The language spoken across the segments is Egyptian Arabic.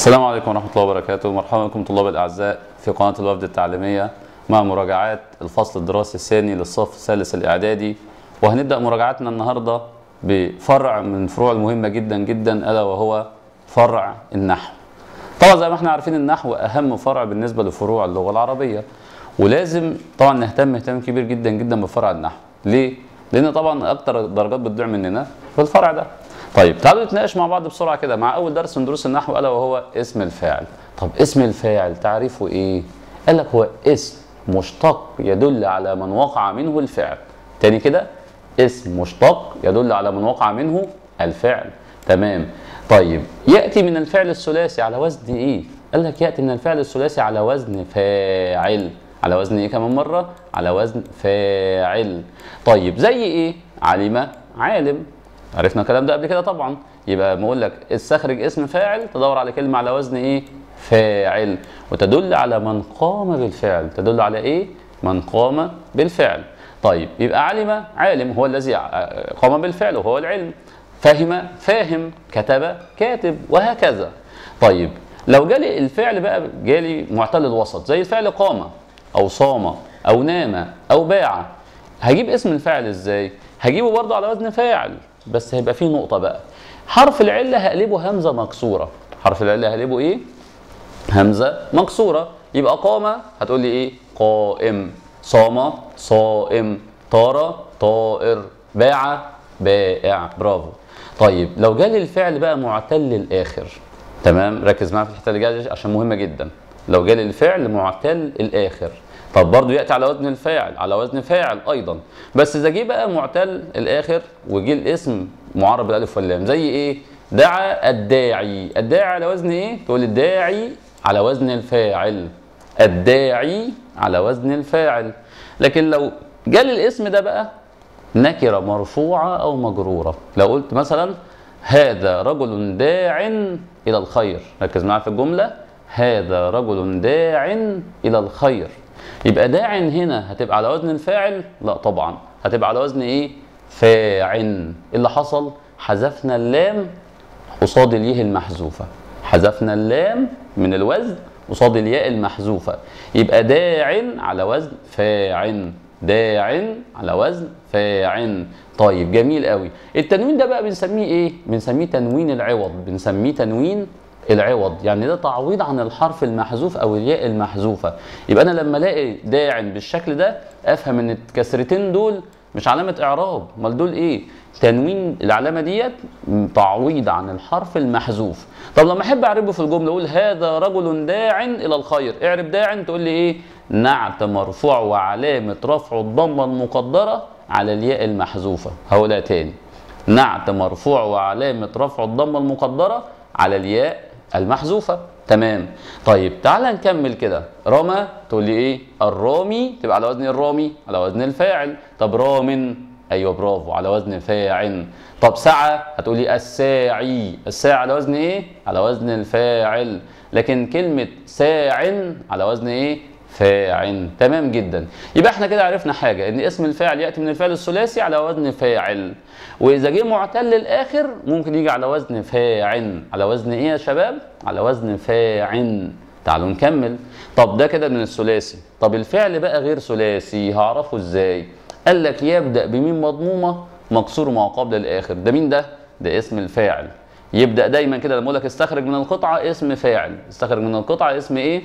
السلام عليكم ورحمة الله وبركاته مرحبا بكم طلاب الأعزاء في قناة الوفد التعليمية مع مراجعات الفصل الدراسي الثاني للصف الثالث الإعدادي وهنبدأ مراجعتنا النهاردة بفرع من فروع المهمة جدا جدا ألا وهو فرع النحو طبعا زي ما احنا عارفين النحو أهم فرع بالنسبة لفروع اللغة العربية ولازم طبعا نهتم اهتمام كبير جدا جدا بفرع النحو ليه؟ لأن طبعا أكتر درجات بتضيع مننا في الفرع ده طيب تعالوا نتناقش مع بعض بسرعه كده مع اول درس من دروس النحو الا وهو اسم الفاعل طب اسم الفاعل تعريفه ايه قال لك هو اسم مشتق يدل على من وقع منه الفعل تاني كده اسم مشتق يدل على من وقع منه الفعل تمام طيب ياتي من الفعل الثلاثي على وزن ايه قال لك ياتي من الفعل الثلاثي على وزن فاعل على وزن ايه كمان مره على وزن فاعل طيب زي ايه علم عالم عرفنا الكلام ده قبل كده طبعا يبقى بقول لك استخرج اسم فاعل تدور على كلمه على وزن ايه فاعل وتدل على من قام بالفعل تدل على ايه من قام بالفعل طيب يبقى علم عالم هو الذي قام بالفعل وهو العلم فهم فاهم كتب كاتب وهكذا طيب لو جالي الفعل بقى جالي معتل الوسط زي الفعل قام او صام او نام او باع هجيب اسم الفاعل ازاي هجيبه برضه على وزن فاعل بس هيبقى فيه نقطة بقى حرف العلة هقلبه همزة مكسورة حرف العلة هقلبه ايه؟ همزة مكسورة يبقى قام هتقول لي ايه؟ قائم صام صائم طار طائر باع بائع برافو طيب لو جالي الفعل بقى معتل الاخر تمام ركز معايا في الحته اللي جايه عشان مهمه جدا لو جالي الفعل معتل الاخر طب برضه ياتي على وزن الفاعل على وزن فاعل ايضا بس اذا جه بقى معتل الاخر وجه الاسم معرب بالالف واللام زي ايه دعا الداعي الداعي على وزن ايه تقول الداعي على وزن الفاعل الداعي على وزن الفاعل لكن لو جال الاسم ده بقى نكره مرفوعه او مجروره لو قلت مثلا هذا رجل داع الى الخير ركز معايا في الجمله هذا رجل داع الى الخير يبقى داع هنا هتبقى على وزن الفاعل لا طبعا هتبقى على وزن ايه فاعل اللي حصل حذفنا اللام قصاد الياء المحذوفه حذفنا اللام من الوزن قصاد الياء المحذوفه يبقى داع على وزن فاعل داع على وزن فاعل طيب جميل قوي التنوين ده بقى بنسميه ايه بنسميه تنوين العوض بنسميه تنوين العوض يعني ده تعويض عن الحرف المحذوف او الياء المحذوفه يبقى انا لما الاقي داع بالشكل ده افهم ان الكسرتين دول مش علامه اعراب امال دول ايه تنوين العلامه ديت تعويض عن الحرف المحذوف طب لما احب اعربه في الجمله اقول هذا رجل داع الى الخير اعرب داع تقول لي ايه نعت مرفوع وعلامه رفع الضمه المقدره على الياء المحذوفه هقولها تاني نعت مرفوع وعلامه رفع الضمه المقدره على الياء المحذوفه تمام طيب تعال نكمل كده رمى تقول لي ايه الرامي تبقى على وزن الرامي على وزن الفاعل طب رام ايوه برافو على وزن فاعل طب سعى هتقول لي الساعي الساعي على وزن ايه على وزن الفاعل لكن كلمه ساع على وزن ايه فاعل تمام جدا يبقى احنا كده عرفنا حاجه ان اسم الفاعل ياتي من الفعل الثلاثي على وزن فاعل واذا جه معتل الاخر ممكن يجي على وزن فاعل على وزن ايه يا شباب على وزن فاعل تعالوا نكمل طب ده كده من الثلاثي طب الفعل بقى غير ثلاثي هعرفه ازاي قال لك يبدا بميم مضمومه مكسور ما قبل الاخر ده مين ده ده اسم الفاعل يبدا دايما كده لما اقول لك استخرج من القطعه اسم فاعل استخرج من القطعه اسم ايه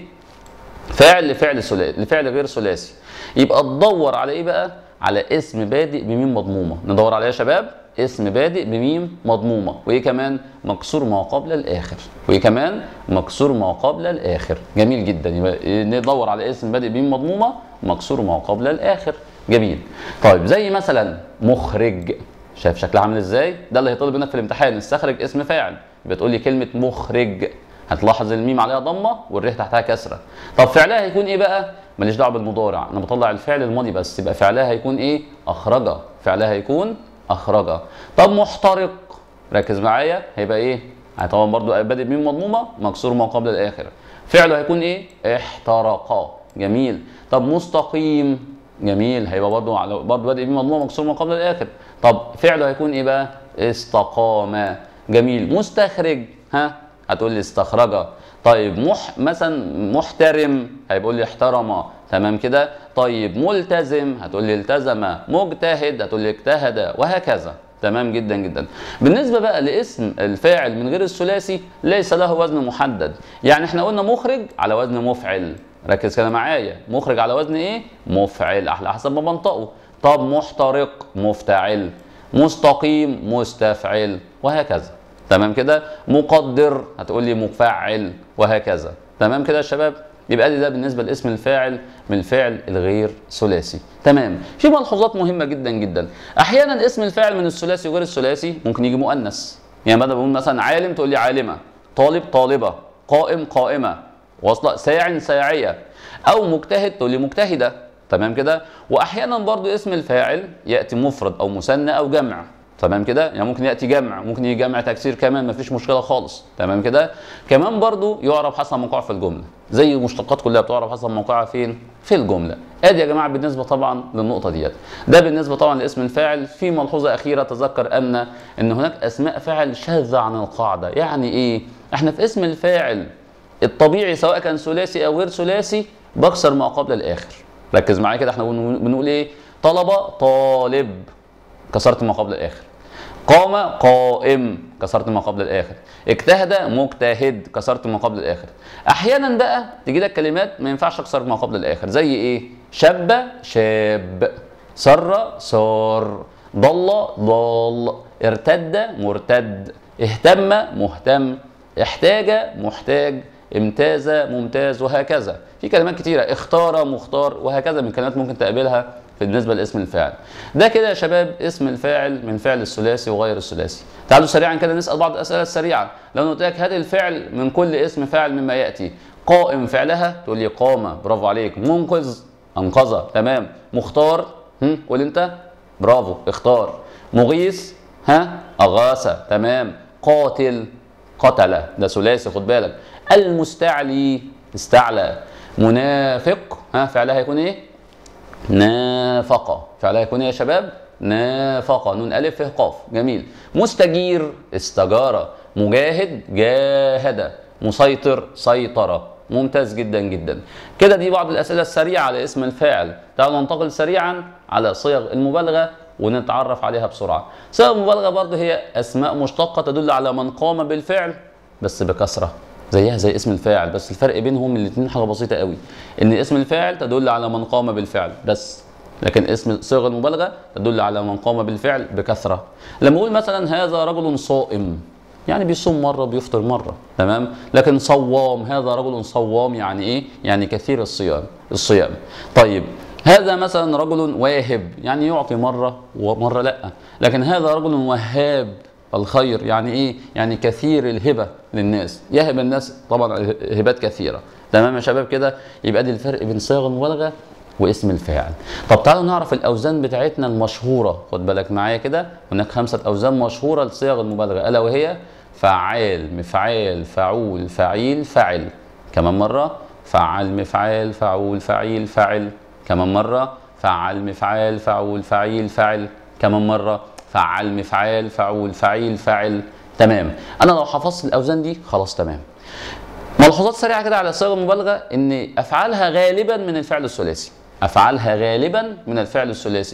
فاعل لفعل ثلاثي لفعل غير ثلاثي يبقى تدور على ايه بقى على اسم بادئ بميم مضمومه ندور عليه يا شباب اسم بادئ بميم مضمومه وايه كمان مكسور ما قبل الاخر وايه كمان مكسور ما قبل الاخر جميل جدا يبقى ندور على اسم بادئ بميم مضمومه مكسور ما قبل الاخر جميل طيب زي مثلا مخرج شايف شكلها عامل ازاي ده اللي هيطلب منك في الامتحان استخرج اسم فاعل يبقى تقول لي كلمه مخرج هتلاحظ الميم عليها ضمه والريح تحتها كسره طب فعلها هيكون ايه بقى ماليش دعوه بالمضارع انا بطلع الفعل الماضي بس يبقى فعلها هيكون ايه اخرج فعلها هيكون اخرج طب محترق ركز معايا هيبقى ايه طبعا برضو بادئ بميم مضمومه مكسور ما قبل الاخر فعله هيكون ايه احترق جميل طب مستقيم جميل هيبقى برضو على برضو بادئ بميم مضمومه مكسور ما قبل الاخر طب فعله هيكون ايه بقى استقام جميل مستخرج ها هتقول لي استخرج طيب مح مثلا محترم هيقول لي احترم تمام كده طيب ملتزم هتقول لي التزم مجتهد هتقول لي اجتهد وهكذا تمام جدا جدا بالنسبه بقى لاسم الفاعل من غير الثلاثي ليس له وزن محدد يعني احنا قلنا مخرج على وزن مفعل ركز كده معايا مخرج على وزن ايه مفعل على حسب ما بنطقه طب محترق مفتعل مستقيم مستفعل وهكذا تمام كده مقدر هتقول لي مفعل وهكذا تمام كده يا شباب يبقى لي ده بالنسبه لاسم الفاعل من الفعل الغير ثلاثي تمام في ملحوظات مهمه جدا جدا احيانا اسم الفاعل من الثلاثي وغير الثلاثي ممكن يجي مؤنث يعني بدل بقول مثلا عالم تقول لي عالمه طالب طالبه قائم قائمه واصله ساع ساعيه او مجتهد تقول لي مجتهده تمام كده واحيانا برضو اسم الفاعل ياتي مفرد او مثنى او جمع تمام كده يعني ممكن ياتي جمع ممكن يجي جمع تكسير كمان مفيش مشكله خالص تمام كده كمان برضو يعرف حسب موقعه في الجمله زي المشتقات كلها بتعرف حسب موقعها فين في الجمله ادي يا جماعه بالنسبه طبعا للنقطه ديت ده بالنسبه طبعا لاسم الفاعل في ملحوظه اخيره تذكر ان ان هناك اسماء فاعل شاذه عن القاعده يعني ايه احنا في اسم الفاعل الطبيعي سواء كان ثلاثي او غير ثلاثي بكسر ما قبل الاخر ركز معايا كده احنا بنقول ايه طلبه طالب كسرت ما قبل الاخر قام قائم كسرت ما قبل الاخر اجتهد مجتهد كسرت ما قبل الاخر احيانا بقى تجي لك كلمات ما ينفعش اكسر ما قبل الاخر زي ايه شاب شاب سر سار ضل ضال ارتد مرتد اهتم مهتم احتاج محتاج امتاز ممتاز وهكذا في كلمات كتيره اختار مختار وهكذا من كلمات ممكن تقابلها بالنسبه لاسم الفاعل ده كده يا شباب اسم الفاعل من فعل الثلاثي وغير الثلاثي تعالوا سريعا كده نسال بعض الاسئله السريعه لو انا قلت لك هات الفعل من كل اسم فاعل مما ياتي قائم فعلها تقول لي قام برافو عليك منقذ انقذ تمام مختار هم قول انت برافو اختار مغيث ها اغاث تمام قاتل قتل ده ثلاثي خد بالك المستعلي استعلى منافق ها فعلها هيكون ايه نافقة فعلها يكون ايه يا شباب نافقة نون ألف ف قاف جميل مستجير استجارة مجاهد جاهد مسيطر سيطرة ممتاز جدا جدا كده دي بعض الأسئلة السريعة على اسم الفاعل تعالوا ننتقل سريعا على صيغ المبالغة ونتعرف عليها بسرعة صيغ المبالغة برضه هي أسماء مشتقة تدل على من قام بالفعل بس بكثرة زيها زي اسم الفاعل بس الفرق بينهم الاثنين حاجه بسيطه قوي ان اسم الفاعل تدل على من قام بالفعل بس لكن اسم صيغه المبالغه تدل على من قام بالفعل بكثره لما اقول مثلا هذا رجل صائم يعني بيصوم مره بيفطر مره تمام لكن صوام هذا رجل صوام يعني ايه يعني كثير الصيام الصيام طيب هذا مثلا رجل واهب يعني يعطي مره ومره لا لكن هذا رجل وهاب الخير يعني ايه يعني كثير الهبه للناس يهب الناس طبعا هبات كثيره تمام يا شباب كده يبقى دي الفرق بين صيغ المبالغه واسم الفاعل طب تعالوا نعرف الاوزان بتاعتنا المشهوره خد بالك معايا كده هناك خمسه اوزان مشهوره لصيغ المبالغه الا وهي فعال مفعال فعول فعيل فعل كمان مره فعل مفعال فعول فعيل فعل كمان مره فعل مفعال فعول فعيل فعل كمان مره فعل مفعال فعول فعيل فعل تمام انا لو حفظت الاوزان دي خلاص تمام ملحوظات سريعه كده على صيغ المبالغه ان افعالها غالبا من الفعل الثلاثي افعالها غالبا من الفعل الثلاثي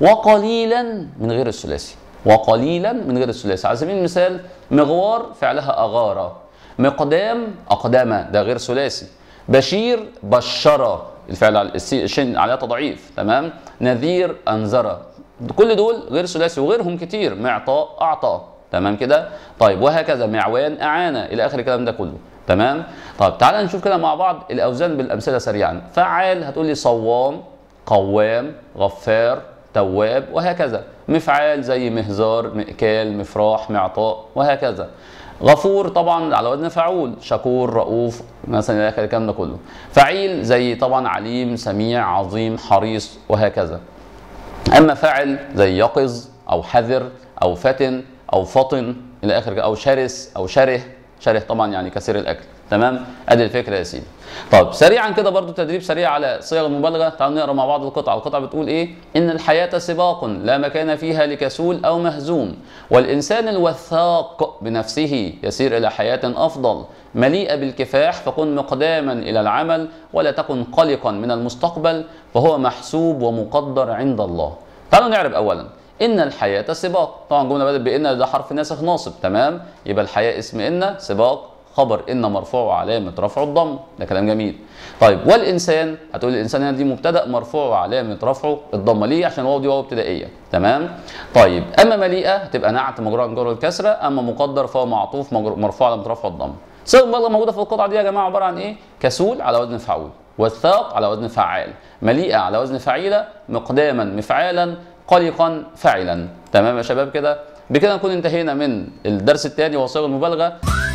وقليلا من غير الثلاثي وقليلا من غير الثلاثي على سبيل المثال مغوار فعلها اغار مقدام اقدام ده غير ثلاثي بشير بشر الفعل على الشين عليها تضعيف تمام نذير انذر كل دول غير ثلاثي وغيرهم كتير معطاء اعطى تمام كده طيب وهكذا معوان اعانه الى اخر الكلام ده كله تمام طيب تعالى نشوف كده مع بعض الاوزان بالامثله سريعا فعال هتقول لي صوام قوام غفار تواب وهكذا مفعال زي مهزار مئكال مفراح معطاء وهكذا غفور طبعا على وزن فعول شكور رؤوف مثلا الى اخر الكلام ده كله فعيل زي طبعا عليم سميع عظيم حريص وهكذا اما فاعل زي يقظ او حذر او فتن او فطن الى اخر او شرس او شره شره طبعا يعني كثير الاكل تمام ادي الفكره يا سيدي طب سريعا كده برضو تدريب سريع على صيغ المبالغه تعالوا نقرا مع بعض القطعه القطعه بتقول ايه ان الحياه سباق لا مكان فيها لكسول او مهزوم والانسان الوثاق بنفسه يسير الى حياه افضل مليئه بالكفاح فكن مقداما الى العمل ولا تكن قلقا من المستقبل فهو محسوب ومقدر عند الله تعالوا نعرف اولا ان الحياه سباق طبعا جمله بدات بان ده حرف ناسخ ناصب تمام يبقى الحياه اسم ان سباق خبر ان مرفوع وعلامه رفعه الضم ده كلام جميل طيب والانسان هتقول الانسان هنا دي مبتدا مرفوع وعلامه رفعه الضمه ليه عشان واو دي واو ابتدائيه تمام طيب اما مليئه هتبقى نعت مجرور عن جر الكسره اما مقدر فهو معطوف مرفوع علامه رفعه الضم صيغه المبالغه موجوده في القطعه دي يا جماعه عباره عن ايه كسول على وزن فعول وثاق على وزن فعال مليئه على وزن فعيله مقداما مفعالا قلقا فاعلا تمام يا شباب كده بكده نكون انتهينا من الدرس الثاني وصيغ المبالغه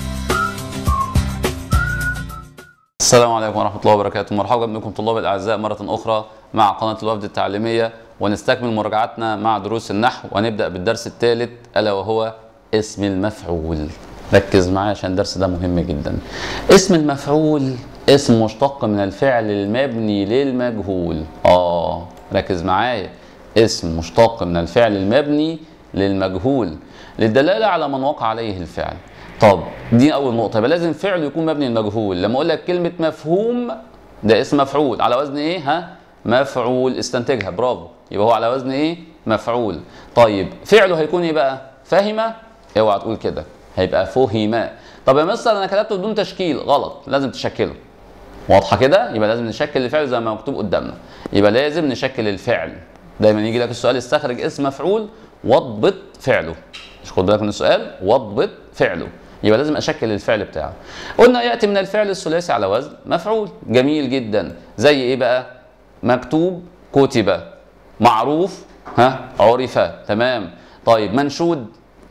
السلام عليكم ورحمة الله وبركاته مرحبا بكم طلاب الأعزاء مرة أخرى مع قناة الوفد التعليمية ونستكمل مراجعتنا مع دروس النحو وهنبدأ بالدرس الثالث ألا وهو اسم المفعول ركز معايا عشان الدرس ده مهم جدا اسم المفعول اسم مشتق من الفعل المبني للمجهول اه ركز معايا اسم مشتق من الفعل المبني للمجهول للدلالة على من وقع عليه الفعل طب دي اول نقطه يبقى لازم فعل يكون مبني للمجهول لما اقول لك كلمه مفهوم ده اسم مفعول على وزن ايه ها مفعول استنتجها برافو يبقى هو على وزن ايه مفعول طيب فعله هيكون ايه بقى فهم اوعى تقول كده هيبقى فهم طب يا مستر انا كتبته بدون تشكيل غلط لازم تشكله واضحه كده يبقى لازم نشكل الفعل زي ما مكتوب قدامنا يبقى لازم نشكل الفعل دايما يجي لك السؤال استخرج اسم مفعول واضبط فعله مش خد بالك من السؤال واضبط فعله يبقى لازم اشكل الفعل بتاعه قلنا ياتي من الفعل الثلاثي على وزن مفعول جميل جدا زي ايه بقى مكتوب كتب معروف ها عرف تمام طيب منشود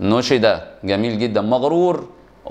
نشد جميل جدا مغرور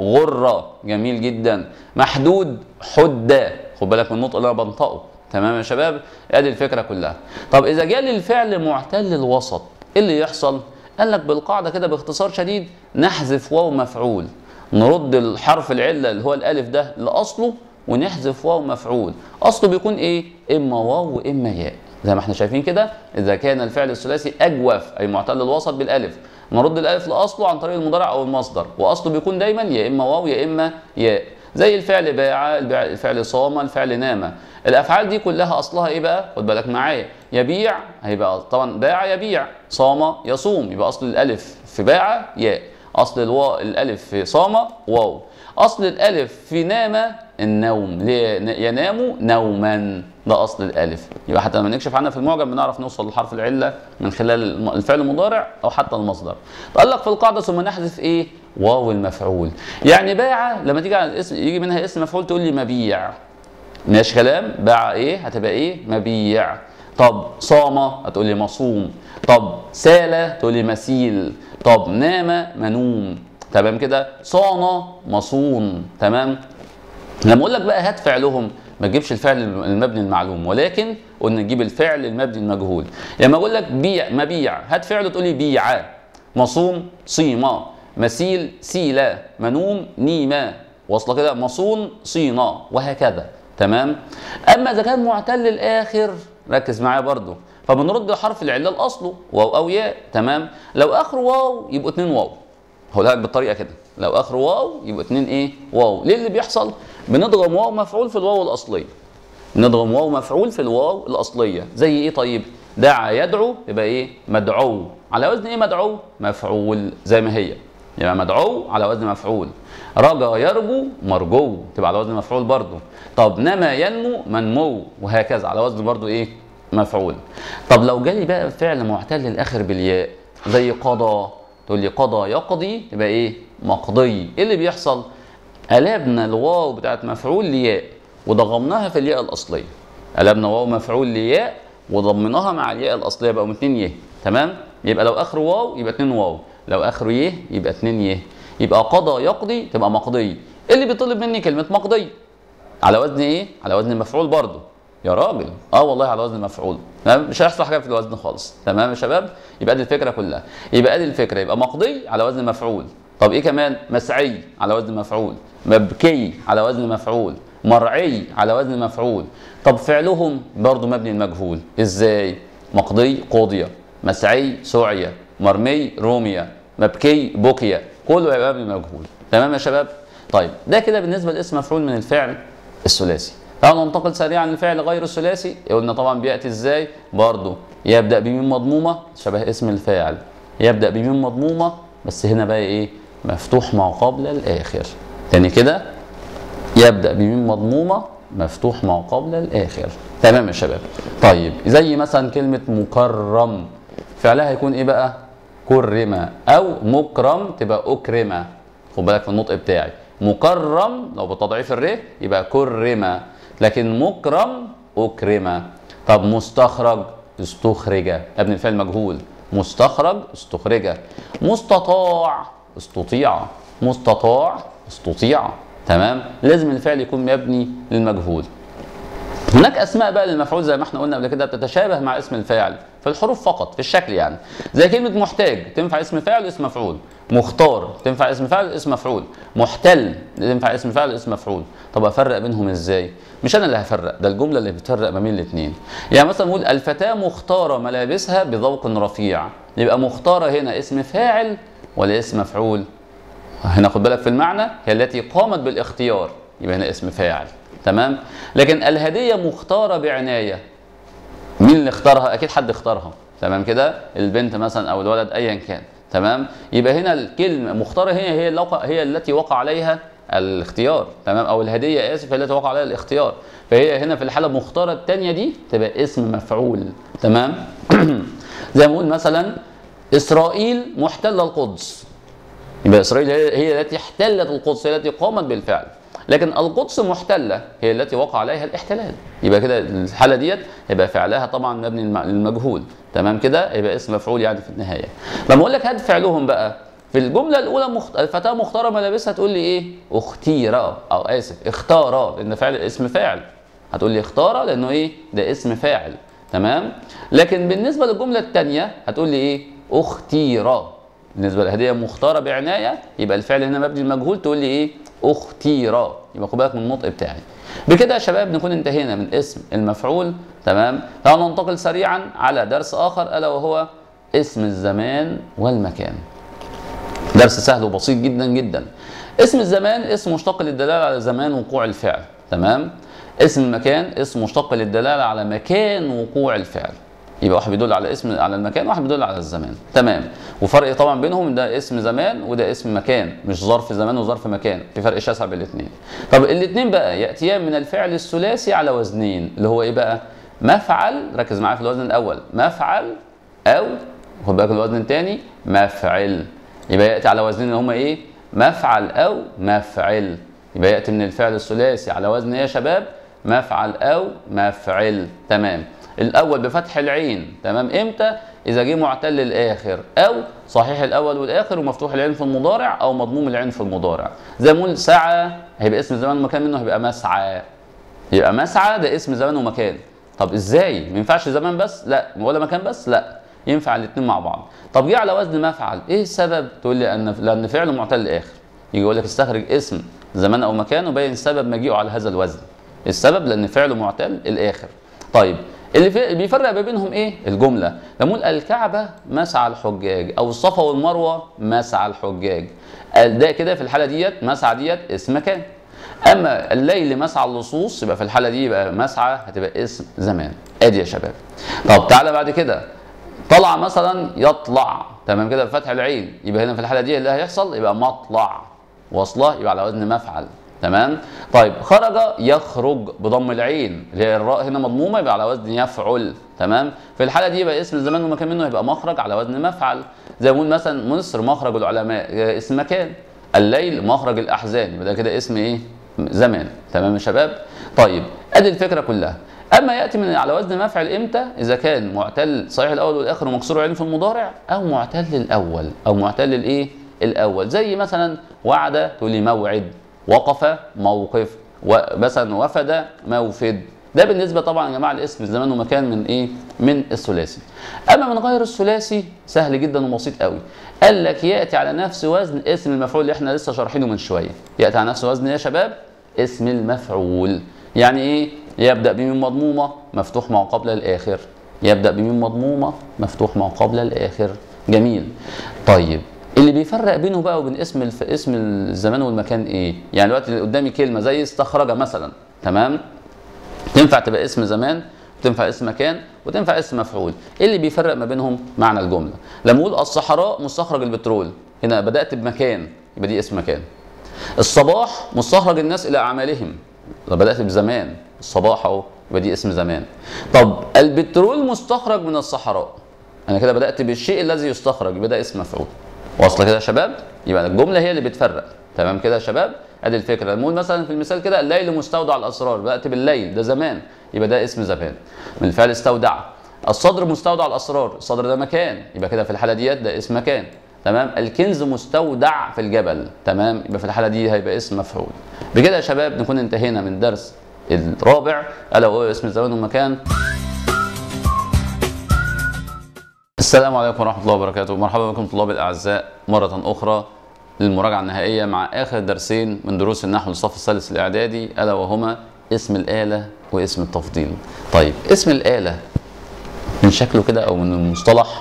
غر جميل جدا محدود حد خد بالك من النطق اللي انا بنطقه تمام يا شباب ادي الفكره كلها طب اذا جالي الفعل معتل الوسط ايه اللي يحصل قال لك بالقاعده كده باختصار شديد نحذف واو مفعول نرد الحرف العله اللي هو الالف ده لاصله ونحذف واو مفعول اصله بيكون ايه اما واو واما ياء زي ما احنا شايفين كده اذا كان الفعل الثلاثي اجوف اي معتل الوسط بالالف نرد الالف لاصله عن طريق المضارع او المصدر واصله بيكون دايما يا اما واو يا اما ياء زي الفعل باع الفعل صام الفعل نام الافعال دي كلها اصلها ايه بقى خد بالك معايا يبيع هيبقى طبعا باع يبيع صام يصوم يبقى اصل الالف في باع ياء اصل الواو الالف في صام واو اصل الالف في نام النوم ينام نوما ده اصل الالف يبقى حتى لما نكشف عنها في المعجم بنعرف نوصل لحرف العله من خلال الفعل المضارع او حتى المصدر قال لك في القاعده ثم نحذف ايه واو المفعول يعني باع لما تيجي على الاسم يجي منها اسم مفعول تقول لي مبيع ماشي كلام باع ايه هتبقى ايه مبيع طب صام هتقول لي مصوم طب سال تقول لي مسيل طب نام منوم تمام كده صان مصون تمام لما اقول لك بقى هات فعلهم ما تجيبش الفعل المبني المعلوم ولكن قلنا نجيب الفعل المبني المجهول لما اقول لك بيع مبيع هات فعله تقول لي بيع مصوم صيما مسيل سيلا منوم نيما واصله كده مصون صينا وهكذا تمام اما اذا كان معتل الاخر ركز معايا برضو فبنرد حرف العله لاصله واو او ياء تمام لو اخره واو يبقوا اتنين واو هقولها لك بالطريقه كده لو اخره واو يبقى اتنين ايه واو ليه اللي بيحصل بنضغم واو مفعول في الواو الاصليه نضغم واو مفعول في الواو الاصليه زي ايه طيب دعا يدعو يبقى ايه مدعو على وزن ايه مدعو مفعول زي ما هي يبقى مدعو على وزن مفعول رجا يرجو مرجو تبقى على وزن مفعول برضو طب نما ينمو منمو وهكذا على وزن برضو ايه مفعول طب لو جالي بقى فعل معتل الاخر بالياء زي قضى تقول لي قضى يقضي يبقى ايه مقضي ايه اللي بيحصل قلبنا الواو بتاعت مفعول لياء وضغمناها في الياء الاصليه قلبنا واو مفعول لياء وضمناها مع الياء الاصليه بقوا اتنين يه تمام يبقى لو اخره واو يبقى اتنين واو لو اخره يه يبقى اتنين يه يبقى قضى يقضي تبقى مقضي ايه اللي بيطلب مني كلمه مقضي على وزن ايه على وزن مفعول برضه يا راجل اه والله على وزن مفعول تمام مش هيحصل حاجه في الوزن خالص تمام يا شباب يبقى دي الفكره كلها يبقى دي الفكره يبقى مقضي على وزن مفعول طب ايه كمان مسعي على وزن مفعول مبكي على وزن مفعول مرعي على وزن مفعول طب فعلهم برضو مبني المجهول ازاي مقضي قضية مسعي سعية مرمي رومية مبكي بكية كله هيبقى مبني مجهول تمام يا شباب طيب ده كده بالنسبة لاسم مفعول من الفعل الثلاثي تعالوا ننتقل سريعا للفعل غير الثلاثي قلنا طبعا بياتي ازاي برضه يبدا بميم مضمومه شبه اسم الفاعل يبدا بميم مضمومه بس هنا بقى ايه مفتوح ما قبل الاخر تاني كده يبدا بميم مضمومه مفتوح ما قبل الاخر تمام يا شباب طيب زي مثلا كلمه مكرم فعلها هيكون ايه بقى كرم او مكرم تبقى اكرم خد بالك في النطق بتاعي مكرم لو بتضعيف الر يبقى كرم لكن مكرم اكرم طب مستخرج استخرج ابن الفعل مجهول مستخرج استخرج مستطاع استطيع مستطاع استطيع تمام لازم الفعل يكون مبني للمجهول هناك اسماء بقى للمفعول زي ما احنا قلنا قبل كده بتتشابه مع اسم الفاعل في الحروف فقط في الشكل يعني زي كلمه محتاج تنفع اسم فاعل واسم مفعول مختار تنفع اسم فاعل اسم مفعول محتل تنفع اسم فاعل اسم مفعول طب افرق بينهم ازاي مش انا اللي هفرق ده الجمله اللي بتفرق ما بين الاثنين يعني مثلا نقول الفتاه مختاره ملابسها بذوق رفيع يبقى مختاره هنا اسم فاعل ولا اسم مفعول هنا خد بالك في المعنى هي التي قامت بالاختيار يبقى هنا اسم فاعل تمام لكن الهديه مختاره بعنايه مين اللي اختارها اكيد حد اختارها تمام كده البنت مثلا او الولد ايا كان تمام يبقى هنا الكلمه مختاره هي هي الوقع هي التي وقع عليها الاختيار تمام او الهديه اسف هي التي وقع عليها الاختيار فهي هنا في الحاله المختاره الثانيه دي تبقى اسم مفعول تمام زي ما نقول مثلا اسرائيل محتله القدس يبقى اسرائيل هي هي التي احتلت القدس هي التي قامت بالفعل لكن القدس محتله هي التي وقع عليها الاحتلال يبقى كده الحاله ديت يبقى فعلها طبعا مبني للمجهول تمام كده يبقى اسم مفعول يعني في النهايه لما اقول لك هات فعلهم بقى في الجمله الاولى مخت... الفتاه مختاره ملابسها تقول لي ايه اختير او اسف اختار لان فعل اسم فاعل هتقول لي اختار لانه ايه ده اسم فاعل تمام لكن بالنسبه للجمله الثانيه هتقول لي ايه اختير بالنسبه للهديه مختاره بعنايه يبقى الفعل هنا مبني المجهول تقول لي ايه اختير يبقى خد بالك من النطق بتاعي بكده يا شباب نكون انتهينا من اسم المفعول تمام تعالوا ننتقل سريعا على درس اخر الا وهو اسم الزمان والمكان درس سهل وبسيط جدا جدا اسم الزمان اسم مشتق للدلاله على زمان وقوع الفعل تمام اسم المكان اسم مشتق للدلاله على مكان وقوع الفعل يبقى واحد بيدل على اسم على المكان وواحد بيدل على الزمان تمام وفرق طبعا بينهم ده اسم زمان وده اسم مكان مش ظرف زمان وظرف مكان في فرق شاسع بين الاثنين طب الاثنين بقى ياتيان من الفعل الثلاثي على وزنين اللي هو ايه بقى مفعل ركز معايا في الوزن الاول مفعل او خد بالك الوزن الثاني مفعل يبقى ياتي على وزنين اللي هما ايه مفعل او مفعل يبقى ياتي من الفعل الثلاثي على وزن ايه يا شباب مفعل او مفعل تمام الاول بفتح العين تمام امتى اذا جه معتل الاخر او صحيح الاول والاخر ومفتوح العين في المضارع او مضموم العين في المضارع زي ما نقول سعى هيبقى اسم زمان ومكان منه هيبقى مسعى يبقى مسعى ده اسم زمان ومكان طب ازاي ما ينفعش زمان بس لا ولا مكان بس لا ينفع الاثنين مع بعض طب جه على وزن مفعل ايه السبب تقول لي ان لان فعله معتل الاخر يجي يقول لك استخرج اسم زمان او مكان وبين سبب مجيئه على هذا الوزن السبب لان فعله معتل الاخر طيب اللي في بيفرق ما بينهم ايه الجمله لما نقول الكعبه مسعى الحجاج او الصفا والمروه مسعى الحجاج ده كده في الحاله ديت مسعى ديت اسم مكان اما الليل مسعى اللصوص يبقى في الحاله دي يبقى مسعى هتبقى اسم زمان ادي يا شباب طب تعالى بعد كده طلع مثلا يطلع تمام كده بفتح العين يبقى هنا في الحاله دي اللي هيحصل يبقى مطلع واصله يبقى على وزن مفعل تمام طيب خرج يخرج بضم العين اللي هي الراء هنا مضمومه يبقى على وزن يفعل تمام في الحاله دي يبقى اسم الزمان ومكان منه يبقى مخرج على وزن مفعل زي ما نقول مثلا مصر مخرج العلماء اسم مكان الليل مخرج الاحزان يبقى ده كده اسم ايه زمان تمام يا شباب طيب ادي الفكره كلها اما ياتي من على وزن مفعل امتى اذا كان معتل صحيح الاول والاخر ومكسور عين في المضارع او معتل الاول او معتل الايه الاول زي مثلا وعد تقول لي موعد وقف موقف ومثلا وفد موفد ده بالنسبه طبعا يا جماعه لاسم زمان ومكان من ايه من الثلاثي اما من غير الثلاثي سهل جدا وبسيط قوي قال لك ياتي على نفس وزن اسم المفعول اللي احنا لسه شارحينه من شويه ياتي على نفس وزن إيه يا شباب اسم المفعول يعني ايه يبدا بميم مضمومه مفتوح ما قبل الاخر يبدا بميم مضمومه مفتوح ما قبل الاخر جميل طيب اللي بيفرق بينه بقى وبين اسم الف... اسم الزمان والمكان ايه يعني دلوقتي اللي قدامي كلمه زي استخرج مثلا تمام تنفع تبقى اسم زمان وتنفع اسم مكان وتنفع اسم مفعول ايه اللي بيفرق ما بينهم معنى الجمله لما اقول الصحراء مستخرج البترول هنا بدات بمكان يبقى دي اسم مكان الصباح مستخرج الناس الى اعمالهم بدات بزمان الصباح اهو يبقى دي اسم زمان طب البترول مستخرج من الصحراء انا كده بدات بالشيء الذي يستخرج يبقى ده اسم مفعول واصله كده يا شباب يبقى الجمله هي اللي بتفرق تمام كده يا شباب ادي الفكره نقول مثلا في المثال كده الليل مستودع الاسرار بدات بالليل ده زمان يبقى ده اسم زمان من الفعل استودع الصدر مستودع الاسرار الصدر ده مكان يبقى كده في الحاله ديت ده اسم مكان تمام الكنز مستودع في الجبل تمام يبقى في الحاله دي هيبقى اسم مفعول بكده يا شباب نكون انتهينا من درس الرابع الا وهو اسم الزمان والمكان السلام عليكم ورحمة الله وبركاته مرحبا بكم طلاب الأعزاء مرة أخرى للمراجعة النهائية مع آخر درسين من دروس النحو للصف الثالث الإعدادي ألا وهما اسم الآلة واسم التفضيل طيب اسم الآلة من شكله كده أو من المصطلح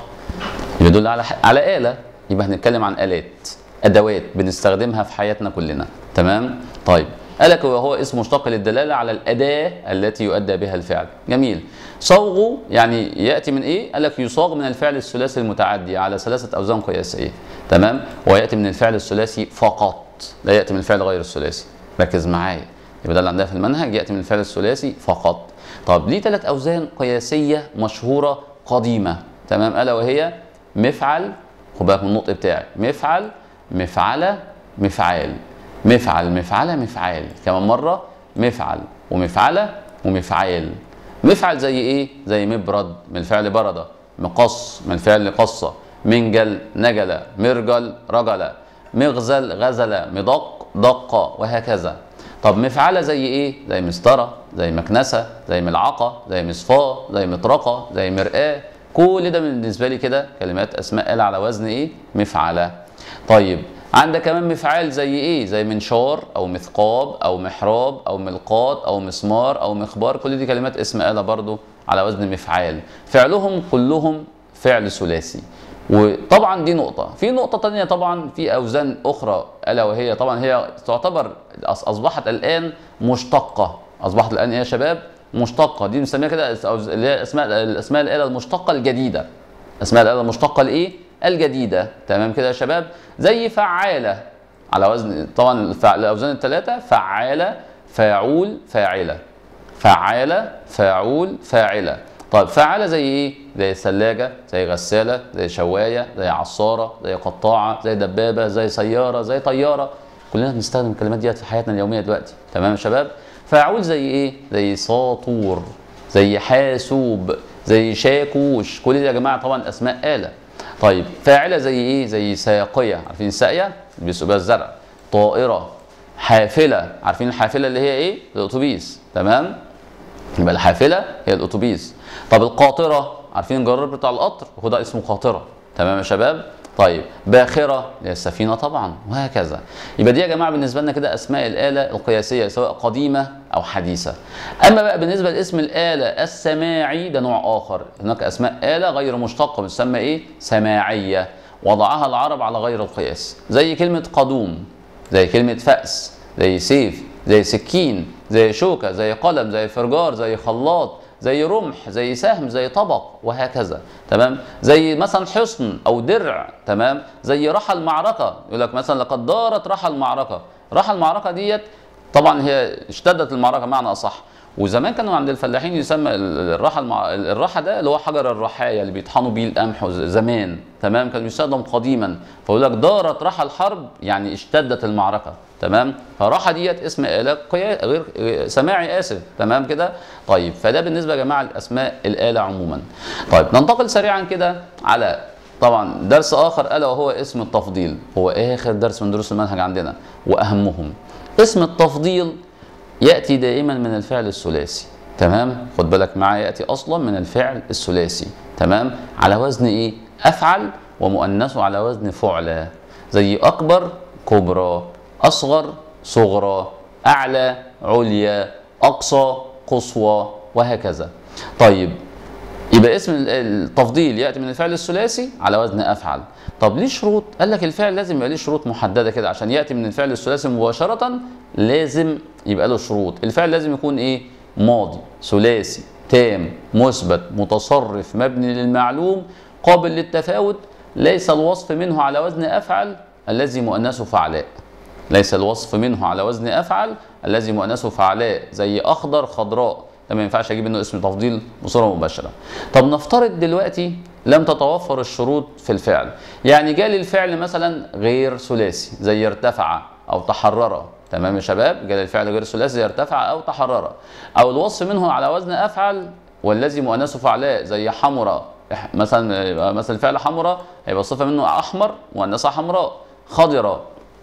يدل على على آلة يبقى هنتكلم عن آلات أدوات بنستخدمها في حياتنا كلنا تمام طيب قالك وهو اسم مشتق للدلاله على الاداه التي يؤدى بها الفعل جميل صوغه يعني ياتي من ايه قال لك يصاغ من الفعل الثلاثي المتعدي على ثلاثه اوزان قياسيه تمام وياتي من الفعل الثلاثي فقط لا ياتي من الفعل غير الثلاثي ركز معايا يبقى ده اللي عندنا في المنهج ياتي من الفعل الثلاثي فقط طب ليه ثلاث اوزان قياسيه مشهوره قديمه تمام الا وهي مفعل خد بالك من النطق بتاعي مفعل مفعله مفعال مفعل مفعله مفعال كمان مره مفعل ومفعله ومفعال مفعل زي ايه زي مبرد من الفعل برده مقص من الفعل قصه منجل نجل مرجل رجل مغزل غزل مدق دق وهكذا طب مفعله زي ايه زي مسطره زي مكنسه زي ملعقه زي مصفاه زي مطرقه زي مرآه كل ده بالنسبه لي كده كلمات اسماء آلة على وزن ايه مفعله طيب عندك كمان مفعال زي ايه زي منشار او مثقاب او محراب او ملقاط او مسمار او مخبار كل دي كلمات اسم آلة برضو على وزن مفعال فعلهم كلهم فعل ثلاثي وطبعا دي نقطة في نقطة تانية طبعا في أوزان أخرى ألا وهي طبعا هي تعتبر أصبحت الآن مشتقة أصبحت الآن إيه يا شباب مشتقة دي بنسميها كده اللي هي أسماء الأسماء الآلة المشتقة الجديدة أسماء الآلة المشتقة الإيه الجديدة تمام كده يا شباب زي فعالة على وزن طبعا الأوزان الثلاثة فعالة فاعول فاعلة فعالة فاعول فاعلة طيب فعالة زي ايه؟ زي ثلاجة زي غسالة زي شواية زي عصارة زي قطاعة زي دبابة زي سيارة زي طيارة كلنا بنستخدم الكلمات ديت في حياتنا اليومية دلوقتي تمام يا شباب؟ فاعول زي ايه؟ زي ساطور زي حاسوب زي شاكوش كل دي يا جماعة طبعا أسماء آلة طيب فاعلة زي ايه؟ زي ساقية عارفين الساقية؟ بيسقوا بيها الزرع طائرة حافلة عارفين الحافلة اللي هي ايه؟ الأتوبيس تمام؟ يبقى الحافلة هي الأتوبيس طب القاطرة عارفين الجرار بتاع القطر هو ده اسمه قاطرة تمام يا شباب؟ طيب باخرة هي السفينة طبعا وهكذا يبقى دي يا جماعة بالنسبة لنا كده أسماء الآلة القياسية سواء قديمة أو حديثة أما بقى بالنسبة لاسم الآلة السماعي ده نوع آخر هناك أسماء آلة غير مشتقة بتسمى إيه؟ سماعية وضعها العرب على غير القياس زي كلمة قدوم زي كلمة فأس زي سيف زي سكين زي شوكة زي قلم زي فرجار زي خلاط زي رمح زي سهم زي طبق وهكذا تمام زي مثلا حصن او درع تمام زي رحى المعركه يقول لك مثلا لقد دارت رحى المعركه رحى المعركه ديت طبعا هي اشتدت المعركه معنى اصح وزمان كانوا عند الفلاحين يسمى الرحى المع... الرحى ده اللي هو حجر الرحايا اللي بيطحنوا بيه القمح زمان تمام كان يستخدم قديما فيقول لك دارت رحى الحرب يعني اشتدت المعركه تمام فراحه ديت اسم آلة قيا... غير سماعي اسف تمام كده طيب فده بالنسبه يا جماعه لاسماء الآلة عموما طيب ننتقل سريعا كده على طبعا درس اخر الا وهو اسم التفضيل هو اخر درس من دروس المنهج عندنا واهمهم اسم التفضيل ياتي دائما من الفعل الثلاثي تمام خد بالك معايا ياتي اصلا من الفعل الثلاثي تمام على وزن ايه افعل ومؤنثه على وزن فعلى زي اكبر كبرى اصغر صغرى اعلى عليا اقصى قصوى وهكذا طيب يبقى اسم التفضيل ياتي من الفعل الثلاثي على وزن افعل طب ليه شروط قال لك الفعل لازم يبقى ليه شروط محدده كده عشان ياتي من الفعل الثلاثي مباشره لازم يبقى له شروط الفعل لازم يكون ايه ماضي ثلاثي تام مثبت متصرف مبني للمعلوم قابل للتفاوت ليس الوصف منه على وزن افعل الذي مؤنثه فعلاء ليس الوصف منه على وزن افعل الذي مؤنثه فعلاء زي اخضر خضراء ده ما ينفعش اجيب منه اسم تفضيل بصوره مباشره طب نفترض دلوقتي لم تتوفر الشروط في الفعل يعني جالي الفعل مثلا غير ثلاثي زي ارتفع او تحرر تمام يا شباب جالي الفعل غير ثلاثي زي ارتفع او تحرر او الوصف منه على وزن افعل والذي مؤنثه فعلاء زي حمراء مثلا مثلا الفعل حمراء هيبقى الصفه منه احمر مؤنثه حمراء خضراء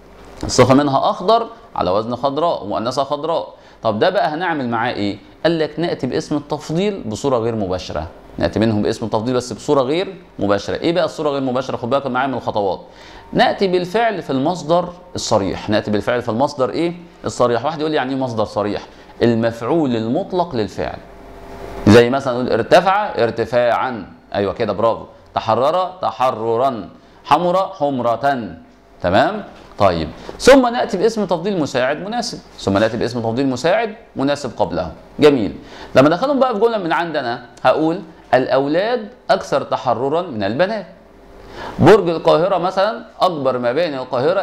الصفه منها اخضر على وزن خضراء ومؤنثه خضراء طب ده بقى هنعمل معاه ايه قال لك ناتي باسم التفضيل بصوره غير مباشره ناتي منهم باسم التفضيل بس بصوره غير مباشره ايه بقى الصوره غير مباشره خد بالك معايا من الخطوات ناتي بالفعل في المصدر الصريح ناتي بالفعل في المصدر ايه الصريح واحد يقول لي يعني ايه مصدر صريح المفعول المطلق للفعل زي مثلا نقول ارتفع ارتفاعا ايوه كده برافو تحرر تحررا حمر حمرة تمام طيب ثم ناتي باسم تفضيل مساعد مناسب ثم ناتي باسم تفضيل مساعد مناسب قبله جميل لما ندخلهم بقى في جمله من عندنا هقول الاولاد اكثر تحررا من البنات برج القاهرة مثلا أكبر مباني القاهرة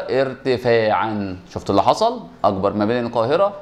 ارتفاعا شفت اللي حصل؟ أكبر مباني القاهرة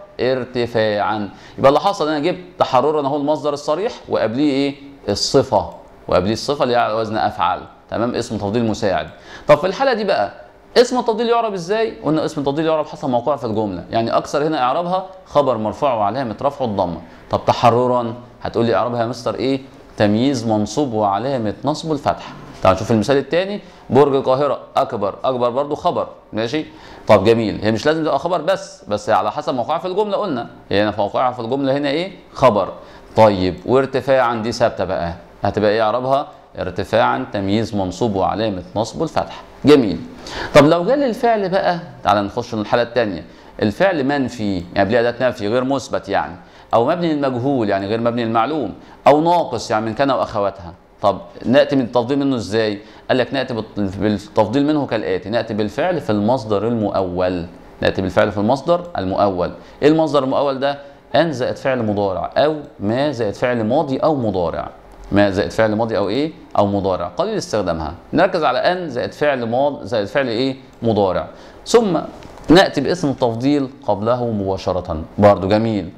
ارتفاعا يبقى اللي حصل أنا جبت تحررا أهو المصدر الصريح وقبليه إيه؟ الصفة وقبليه الصفة اللي هي على وزن أفعال تمام اسم تفضيل مساعد طب في الحالة دي بقى اسم التفضيل يعرب ازاي؟ قلنا اسم التفضيل يعرب حسب موقعه في الجمله، يعني اكثر هنا اعرابها خبر مرفوع وعلامه رفعه الضمه، طب تحررا هتقول لي اعرابها يا مستر ايه؟ تمييز منصوب وعلامه نصبه الفتحه. تعال نشوف المثال الثاني برج القاهره اكبر اكبر برضو خبر ماشي؟ طب جميل هي مش لازم تبقى خبر بس بس على حسب موقعها في الجمله قلنا هي هنا في موقعها في الجمله هنا ايه؟ خبر طيب وارتفاعا دي ثابته بقى هتبقى ايه اعرابها؟ ارتفاعا تمييز منصوب وعلامه نصبه الفتحه. جميل طب لو جالي الفعل بقى تعال نخش الحاله الثانيه الفعل منفي يعني قبليه اداه نفي غير مثبت يعني او مبني للمجهول يعني غير مبني للمعلوم او ناقص يعني من كان واخواتها طب ناتي من التفضيل منه ازاي قال لك ناتي بالتفضيل منه كالاتي ناتي بالفعل في المصدر المؤول ناتي بالفعل في المصدر المؤول ايه المصدر المؤول ده ان زائد فعل مضارع او ما زائد فعل ماضي او مضارع ما زائد فعل ماضي او ايه او مضارع قليل استخدامها نركز على ان زائد فعل ماض زائد فعل ايه مضارع ثم ناتي باسم التفضيل قبله مباشره برضو جميل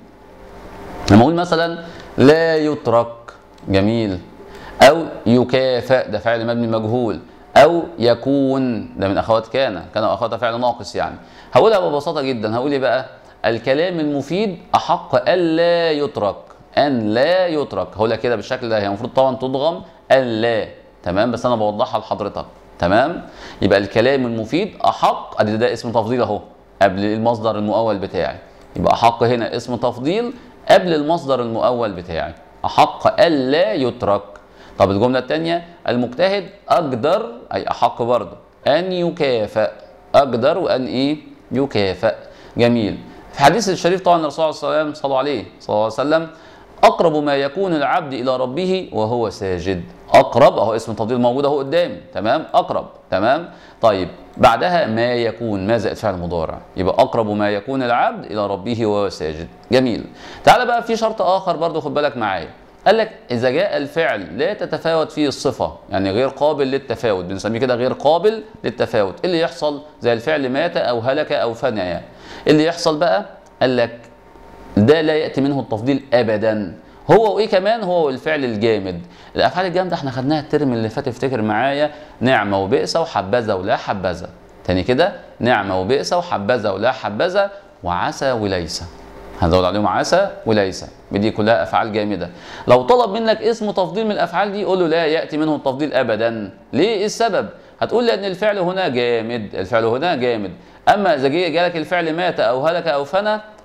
لما اقول مثلا لا يترك جميل او يكافئ ده فعل مبني مجهول او يكون ده من اخوات كان كان واخواتها فعل ناقص يعني هقولها ببساطه جدا هقول ايه بقى الكلام المفيد احق الا يترك ان لا يترك هقولها كده بالشكل ده هي المفروض طبعا تضغم ان لا تمام بس انا بوضحها لحضرتك تمام يبقى الكلام المفيد احق ادي ده اسم تفضيل اهو قبل المصدر المؤول بتاعي يبقى احق هنا اسم تفضيل قبل المصدر المؤول بتاعي احق الا يترك طب الجمله الثانيه المجتهد اقدر اي احق برضه ان يكافئ اقدر وان ايه يكافئ جميل في حديث الشريف طبعا الرسول صلى الله عليه وسلم صلوا عليه صلى الله عليه وسلم اقرب ما يكون العبد الى ربه وهو ساجد اقرب اهو اسم تفضيل موجود اهو قدامي تمام اقرب تمام طيب بعدها ما يكون ما زائد فعل مضارع يبقى اقرب ما يكون العبد الى ربه وهو ساجد جميل تعال بقى في شرط اخر برضو خد بالك معايا قال لك اذا جاء الفعل لا تتفاوت فيه الصفه يعني غير قابل للتفاوت بنسميه كده غير قابل للتفاوت إيه اللي يحصل زي الفعل مات او هلك او فنى إيه اللي يحصل بقى قال لك ده لا ياتي منه التفضيل ابدا هو وايه كمان هو الفعل الجامد الافعال الجامده احنا خدناها الترم اللي فات افتكر معايا نعمه وبئس وحبذا ولا حبذا تاني كده نعمه وبئس وحبذا ولا حبذا وعسى وليس هنزود عليهم عسى وليس دي كلها افعال جامده لو طلب منك اسم تفضيل من الافعال دي قول له لا ياتي منه التفضيل ابدا ليه ايه السبب هتقول لان الفعل هنا جامد الفعل هنا جامد اما اذا جه جالك الفعل مات او هلك او فنى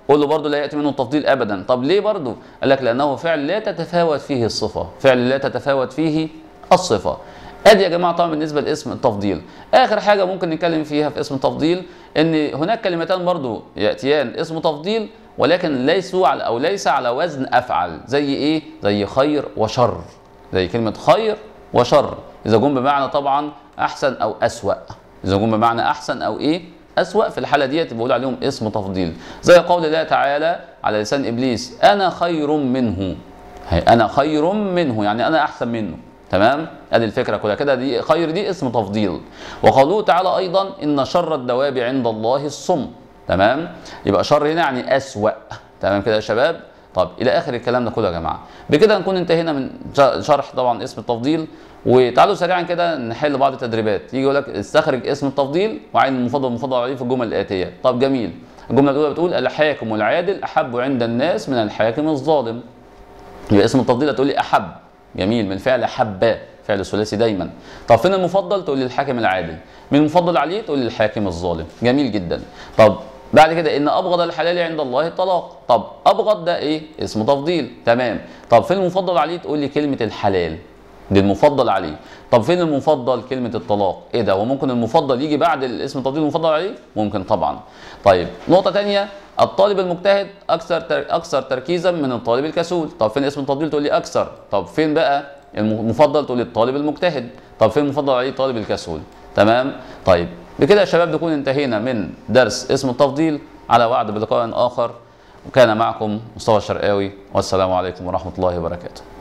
قول له برضه لا ياتي منه التفضيل ابدا طب ليه برضه قال لك لانه فعل لا تتفاوت فيه الصفه فعل لا تتفاوت فيه الصفه ادي يا جماعه طبعا بالنسبه لاسم التفضيل اخر حاجه ممكن نتكلم فيها في اسم التفضيل ان هناك كلمتان برضو ياتيان اسم تفضيل ولكن ليسوا على او ليس على وزن افعل زي ايه زي خير وشر زي كلمه خير وشر اذا جم بمعنى طبعا احسن او اسوا اذا جم بمعنى احسن او ايه اسوا في الحاله ديت بقول عليهم اسم تفضيل زي قول الله تعالى على لسان ابليس انا خير منه هي انا خير منه يعني انا احسن منه تمام ادي الفكره كلها كده دي خير دي اسم تفضيل وقوله تعالى ايضا ان شر الدواب عند الله الصم تمام يبقى شر هنا يعني اسوا تمام كده يا شباب طب الى اخر الكلام ده كله يا جماعه بكده نكون انتهينا من شرح طبعا اسم التفضيل وتعالوا سريعا كده نحل بعض التدريبات يجي يقول لك استخرج اسم التفضيل وعين المفضل المفضل عليه في الجمل الاتيه طب جميل الجمله الاولى بتقول الحاكم العادل احب عند الناس من الحاكم الظالم يبقى اسم التفضيل هتقول لي احب جميل من فعل حبا فعل ثلاثي دايما طب فين المفضل تقول لي الحاكم العادل من المفضل عليه تقول لي الحاكم الظالم جميل جدا طب بعد كده ان ابغض الحلال عند الله الطلاق طب ابغض ده ايه اسم تفضيل تمام طب فين المفضل عليه تقول لي كلمه الحلال دي المفضل عليه طب فين المفضل كلمه الطلاق ايه ده هو ممكن المفضل يجي بعد الاسم التفضيل المفضل عليه ممكن طبعا طيب نقطه ثانيه الطالب المجتهد اكثر تر... اكثر تركيزا من الطالب الكسول طب فين اسم التفضيل تقول لي اكثر طب فين بقى المفضل تقول لي الطالب المجتهد طب فين المفضل عليه الطالب الكسول تمام طيب بكده يا شباب نكون انتهينا من درس اسم التفضيل على وعد بلقاء اخر وكان معكم مصطفى الشرقاوي والسلام عليكم ورحمه الله وبركاته